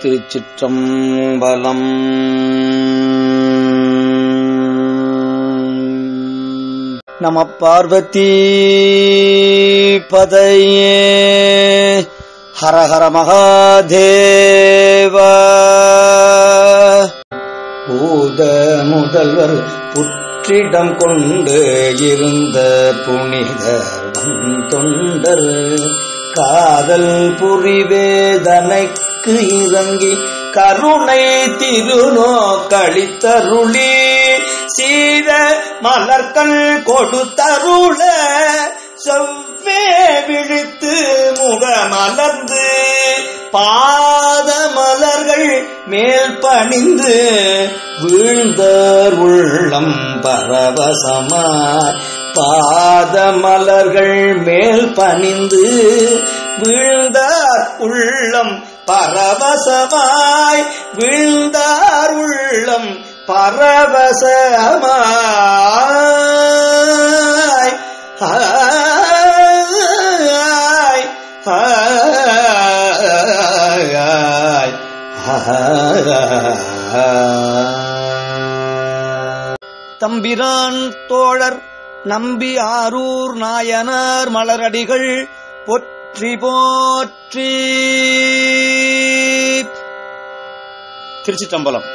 திருச்சிற்றம்பலம் நம பார்வதி பதையே ஹர ஹர மகாதேவ பூத முதல்வர் புற்றிடம் கொண்டு இருந்த புனிதர் தொண்டர் காதல் புரிவேதனைக்கு இறங்கி கருணை திருநோக்களித்தருளி சீர மலர்கள் கொடுத்தருள செவ்வே விழித்து முகமலர்ந்து பாத மலர்கள் மேல் பணிந்து வீழ்ந்தார் உள்ளம் பரவசமாய் பாத மலர்கள் மேல் பணிந்து வீழ்ந்தார் உள்ளம் பரவசமாய் வீழ்ந்தார் உள்ளம் பரவசமாய் ஹாய் ஹாய் தம்பிரான் தோழர் நம்பி ஆரூர் நாயனார் மலரடிகள் பொற்றி போற்றி திருச்சிற்றம்பலம்